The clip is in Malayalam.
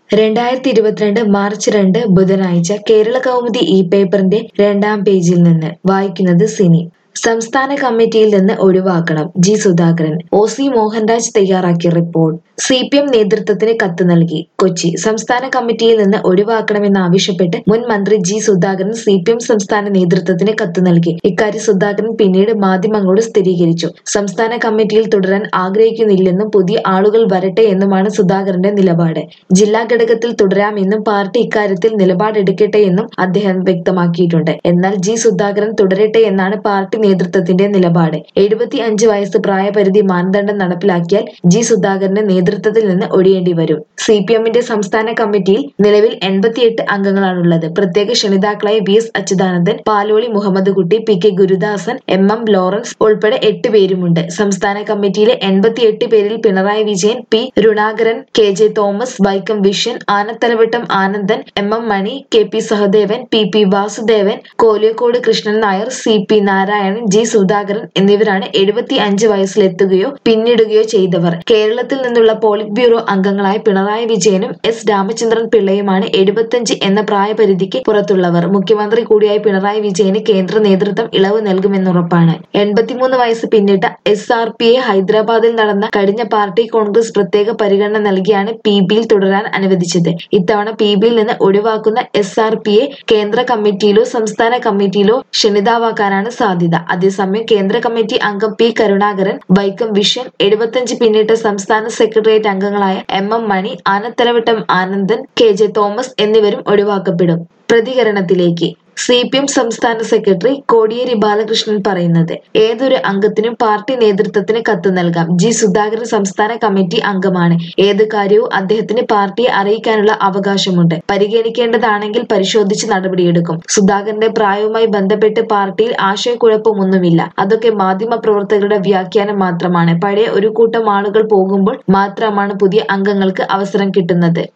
രണ്ടായിരത്തി ഇരുപത്തിരണ്ട് മാർച്ച് രണ്ട് ബുധനാഴ്ച കേരള കൗമുദി ഇ പേപ്പറിന്റെ രണ്ടാം പേജിൽ നിന്ന് വായിക്കുന്നത് സിനി സംസ്ഥാന കമ്മിറ്റിയിൽ നിന്ന് ഒഴിവാക്കണം G Sudhakaran O C Mohanraj തയ്യാറാക്കിയ റിപ്പോർട്ട് സി പി എം നേതൃത്വത്തിന് കത്ത് നൽകി കൊച്ചി സംസ്ഥാന കമ്മിറ്റിയിൽ നിന്ന് ഒഴിവാക്കണമെന്നാവശ്യപ്പെട്ട് മുൻ മന്ത്രി G Sudhakaran C P M സംസ്ഥാന നേതൃത്വത്തിന് കത്ത് നൽകി ഇക്കാര്യം സുധാകരൻ പിന്നീട് മാധ്യമങ്ങളോട് സ്ഥിരീകരിച്ചു സംസ്ഥാന കമ്മിറ്റിയിൽ തുടരാൻ ആഗ്രഹിക്കുന്നില്ലെന്നും പുതിയ ആളുകൾ വരട്ടെ എന്നുമാണ് സുധാകരന്റെ നിലപാട് ജില്ലാ ഘടകത്തിൽ തുടരാമെന്നും പാർട്ടി ഇക്കാര്യത്തിൽ നിലപാടെടുക്കട്ടെ എന്നും അദ്ദേഹം വ്യക്തമാക്കിയിട്ടുണ്ട് എന്നാൽ ജി സുധാകരൻ തുടരട്ടെ എന്നാണ് പാർട്ടി നേതൃത്വത്തിന്റെ നിലപാട് എഴുപത്തി അഞ്ച് വയസ്സ് പ്രായപരിധി മാനദണ്ഡം നടപ്പിലാക്കിയാൽ ജി സുധാകരന്റെ നേതൃത്വത്തിൽ നിന്ന് ഒഴിയേണ്ടി വരും സി പി എമ്മിന്റെ സംസ്ഥാന കമ്മിറ്റിയിൽ നിലവിൽ എൺപത്തിയെട്ട് അംഗങ്ങളാണുള്ളത് പ്രത്യേക ക്ഷണിതാക്കളായി V S Achuthanandan Paloli Muhammad Kutty P K Gurudasan M M Lawrence ഉൾപ്പെടെ എട്ട് പേരുമുണ്ട് സംസ്ഥാന കമ്മിറ്റിയിലെ എൺപത്തിയെട്ട് പേരിൽ Pinarayi Vijayan P Karunakaran K J Thomas Vaikom വിഷ്യൻ Anathalavattom Anandan M M Mani K P Sahadevan P P Vasudevan Koliyakode Krishnan Nair C P Narayanan G Sudhakaran എന്നിവരാണ് എഴുപത്തി അഞ്ച് വയസ്സിലെത്തുകയോ പിന്നിടുകയോ ചെയ്തവർ കേരളത്തിൽ നിന്നുള്ള പോളിറ്റ് ബ്യൂറോ അംഗങ്ങളായ പിണറായി വിജയനും എസ് രാമചന്ദ്രൻ പിള്ളയുമാണ് എഴുപത്തഞ്ച് എന്ന പ്രായപരിധിക്ക് പുറത്തുള്ളവർ മുഖ്യമന്ത്രി കൂടിയായ പിണറായി വിജയന് കേന്ദ്ര നേതൃത്വം ഇളവ് നൽകുമെന്നുറപ്പാണ് എൺപത്തിമൂന്ന് വയസ്സ് പിന്നിട്ട എസ് ആർ പിയെ ഹൈദരാബാദിൽ നടന്ന കഴിഞ്ഞ പാർട്ടി കോൺഗ്രസ് പ്രത്യേക പരിഗണന നൽകിയാണ് പി ബിയിൽ തുടരാൻ അനുവദിച്ചത് ഇത്തവണ പി ബിയിൽ നിന്ന് ഒഴിവാക്കുന്ന എസ് ആർ പിയെ കേന്ദ്ര കമ്മിറ്റിയിലോ സംസ്ഥാന കമ്മിറ്റിയിലോ ക്ഷണിതാവാക്കാനാണ് സാധ്യത അതേസമയം കേന്ദ്ര കമ്മിറ്റി അംഗം പി കരുണാകരൻ വൈക്കം വിഷ്യൻ എഴുപത്തഞ്ച് പിന്നിട്ട സംസ്ഥാന സെക്രട്ടേറിയറ്റ് അംഗങ്ങളായ M M Mani Anathalavattom Anandan K J Thomas എന്നിവരും ഒഴിവാക്കപ്പെടും പ്രതികരണത്തിലേക്ക് സി പി എം സംസ്ഥാന സെക്രട്ടറി കോടിയേരി ബാലകൃഷ്ണൻ പറയുന്നത് ഏതൊരു അംഗത്തിനും പാർട്ടി നേതൃത്വത്തിന് കത്ത് നൽകാം ജി സുധാകരൻ സംസ്ഥാന കമ്മിറ്റി അംഗമാണ് ഏത് കാര്യവും അദ്ദേഹത്തിന് പാർട്ടിയെ അറിയിക്കാനുള്ള അവകാശമുണ്ട് പരിഗണിക്കേണ്ടതാണെങ്കിൽ പരിശോധിച്ച് നടപടിയെടുക്കും സുധാകരന്റെ പ്രായവുമായി ബന്ധപ്പെട്ട് പാർട്ടിയിൽ ആശയക്കുഴപ്പമൊന്നുമില്ല അതൊക്കെ മാധ്യമ പ്രവർത്തകരുടെ വ്യാഖ്യാനം മാത്രമാണ് പഴയ ഒരു കൂട്ടം ആളുകൾ പോകുമ്പോൾ മാത്രമാണ് പുതിയ അംഗങ്ങൾക്ക് അവസരം കിട്ടുന്നത്